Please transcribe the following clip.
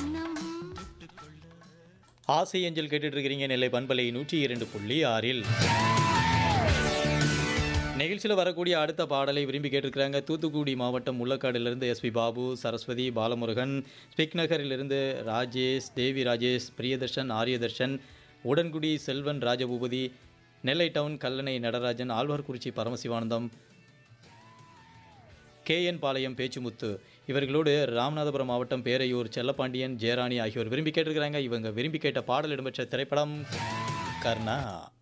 மனம் ஆசை அஞ்சல் கேட்டுட்டு இருக்கிறீங்க நெல்லை பண்பலை நூற்றி இரண்டு புள்ளி ஆறில் நிகழ்ச்சியில் வரக்கூடிய அடுத்த பாடலை விரும்பி கேட்டிருக்கிறாங்க தூத்துக்குடி மாவட்டம் முள்ளக்காடிலிருந்து எஸ்பி பாபு சரஸ்வதி பாலமுருகன் ஸ்பிக் நகரிலிருந்து ராஜேஷ் தேவி ராஜேஷ் பிரியதர்ஷன் ஆரியதர்ஷன் உடன்குடி செல்வன் ராஜபூபதி நெல்லை டவுன் கல்லணை நடராஜன் ஆழ்வார்குறிச்சி பரமசிவானந்தம் கேஎன் பாளையம் பேச்சுமுத்து இவர்களோடு ராமநாதபுரம் மாவட்டம் பேரையூர் செல்லப்பாண்டியன் ஜெயராணி ஆகியோர் விரும்பி கேட்டிருக்கிறாங்க இவங்க விரும்பி கேட்ட பாடல் இடம்பெற்ற திரைப்படம் கர்ணா